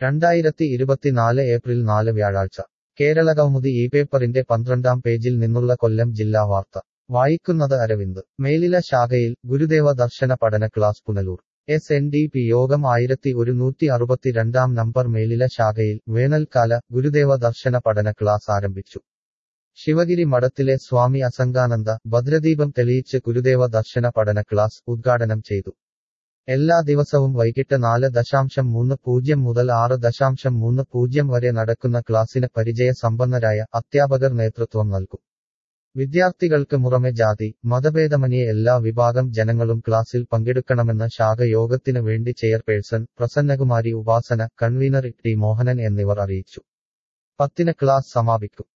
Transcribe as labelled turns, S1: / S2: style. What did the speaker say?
S1: രണ്ടായിരത്തി ഇരുപത്തിനാല് ഏപ്രിൽ നാല് വ്യാഴാഴ്ച കേരളകൗമുദി ഈ പേപ്പറിന്റെ പന്ത്രണ്ടാം പേജിൽ നിന്നുള്ള കൊല്ലം ജില്ലാ വാർത്ത വായിക്കുന്നത് അരവിന്ദ് മേലില ശാഖയിൽ ഗുരുദേവ ദർശന പഠന class Punalur S N D P യോഗം ആയിരത്തി ഒരുന്നൂറ്റി അറുപത്തിരണ്ടാം നമ്പർ മേലില ശാഖയിൽ വേനൽക്കാല ഗുരുദേവ ദർശന പഠന ക്ലാസ് ആരംഭിച്ചു ശിവഗിരി മഠത്തിലെ സ്വാമി അസംഗാനന്ദ ഭദ്രദീപം തെളിയിച്ച് ഗുരുദേവ ദർശന പഠന ക്ലാസ് ഉദ്ഘാടനം ചെയ്തു എല്ലാ ദിവസവും വൈകിട്ട് നാല് ദശാംശം മൂന്ന് പൂജ്യം മുതൽ ആറ് ദശാംശം മൂന്ന് പൂജ്യം വരെ നടക്കുന്ന ക്ലാസിന് പരിചയ സമ്പന്നരായ അധ്യാപകർ നേതൃത്വം നൽകും വിദ്യാർത്ഥികൾക്ക് പുറമെ ജാതി മതഭേദമന്യേ എല്ലാ വിഭാഗം ജനങ്ങളും ക്ലാസിൽ പങ്കെടുക്കണമെന്ന് ശാഖ യോഗത്തിന് വേണ്ടി chairperson Prasannakumari Upasana convener T Mohanan എന്നിവർ അറിയിച്ചു പത്തിന് ക്ലാസ് സമാപിക്കും